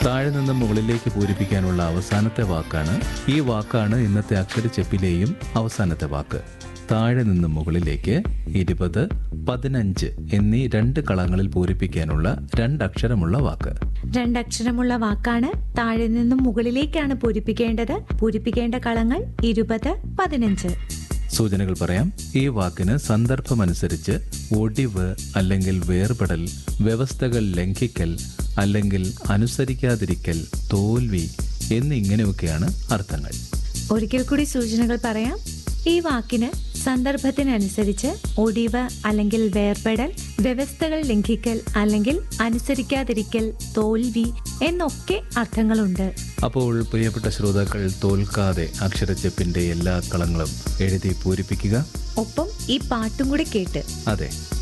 താഴെ നിന്ന് മുകളിലേക്ക് പൂരിപ്പിക്കാനുള്ള അവസാനത്തെ വാക്കാണ് ഈ വാക്കാണ് ഇന്നത്തെ അക്ഷരച്ചെപ്പിലെയും അവസാനത്തെ വാക്ക് താഴെ നിന്ന് മുകളിലേക്ക് ഇരുപത് പതിനഞ്ച് എന്നീ രണ്ട് കളങ്ങളിൽ പൂരിപ്പിക്കാനുള്ള രണ്ടക്ഷരമുള്ള വാക്ക് രണ്ടക്ഷരമുള്ള വാക്കാണ് താഴെ നിന്നും മുകളിലേക്കാണ് പൂരിപ്പിക്കേണ്ടത് പൂരിപ്പിക്കേണ്ട കളങ്ങൾ ഇരുപത് പതിനഞ്ച് സൂചനകൾ പറയാം ഈ വാക്കിന് സന്ദർഭമനുസരിച്ച് ഒടിവ് അല്ലെങ്കിൽ വേർപെടൽ വ്യവസ്ഥകൾ ലംഘിക്കൽ അല്ലെങ്കിൽ അനുസരിക്കാതിരിക്കൽ തോൽവി എന്നിങ്ങനെയൊക്കെയാണ് അർത്ഥങ്ങൾ ഒരിക്കൽ കൂടി സൂചനകൾ പറയാം ഈ വാക്കിന് സന്ദർഭത്തിനനുസരിച്ച് ഒടിവ് അല്ലെങ്കിൽ വേർപെടൽ വ്യവസ്ഥകൾ ലംഘിക്കൽ അല്ലെങ്കിൽ അനുസരിക്കാതിരിക്കൽ തോൽവി എന്നൊക്കെ അർത്ഥങ്ങളുണ്ട് അപ്പോൾ പ്രിയപ്പെട്ട ശ്രോതാക്കൾ തോൽക്കാതെ അക്ഷരച്ചെപ്പിന്റെ എല്ലാ കളങ്ങളും എഴുതി പൂരിപ്പിക്കുക ഒപ്പം ഈ പാട്ടും കൂടി കേട്ട് അതെ